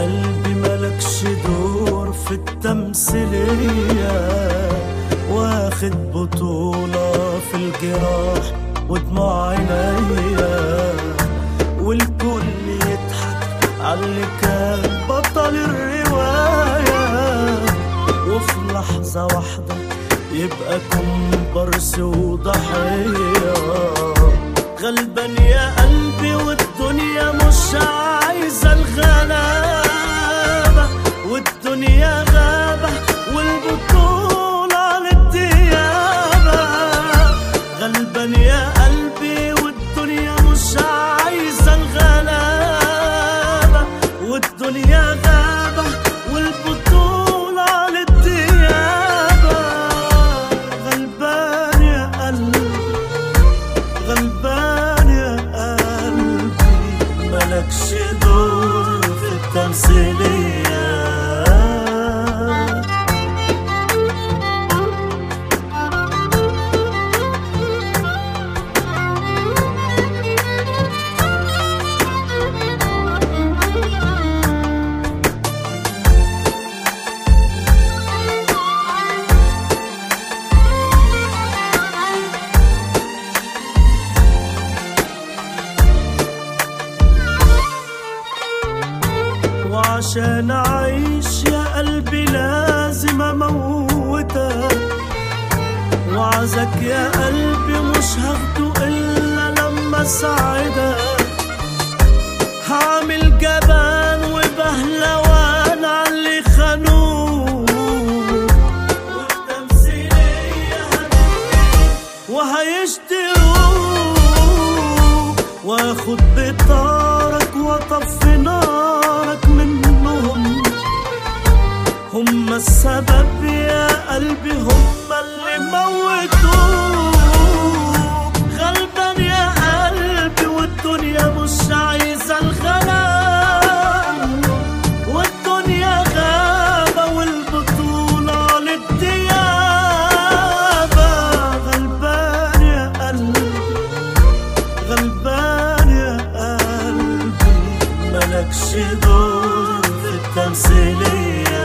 قلبي ملكش دور في التمثيلية واخد بطولة في الجراح ودموع عينيا والكل يضحك عاللي كان بطل الرواية وفي لحظة واحدة يبقى كومبارس وضحية غلبان يا قلبي والدنيا مش عايزة الغلابة والدنيا غابة والبطولة للديابة غلبان يا قلبي والدنيا مش عايزة الغلابة والدنيا غابة والبطولة للديابة غلبان يا قلبي غلبان يا قلبي ملكش دور في التمثيلية وعشان أعيش يا قلبي لازم أموتك وعزك يا قلبي مش هاخده إلا لما أساعدك هعمل جبان وبهلوان على اللي خانوك والتمثيلية وهيشتروك واخد بطارك واطفي نارك منهم هم السبب يا قلبي هم اللي موتوك غلبان يا قلبي والدنيا مش عايزة الغلام والدنيا غابة والبطولة للديابة غلبان يا قلبي غلبان يا قلبي ملكش دور في التمثيلية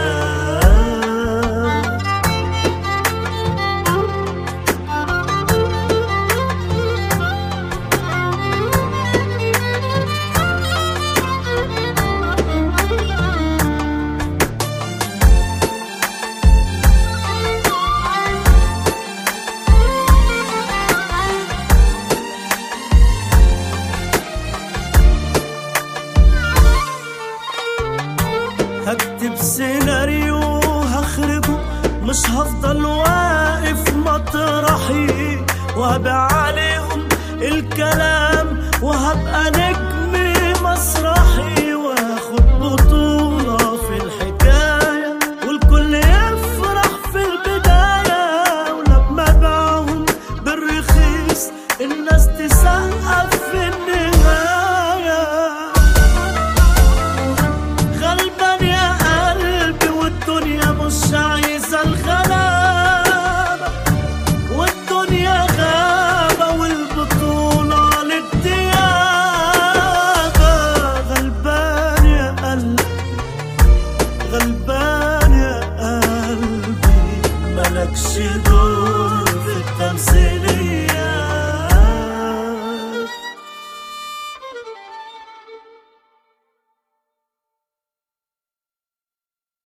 هكتب سيناريو هخرجه مش هفضل واقف مطرحي وهبيع عليهم الكلام وهبقى نجم مسرحي واخد بطولة في الحكاية والكل يفرح في البداية ولما باعهم بالرخيص الناس تسقف في النهاية غلبان يا قلبي والدنيا مش عايزة الغلابة والدنيا غابة والبطولة للديابة غلبان يا قلبي غلبان يا قلبي ملكش دور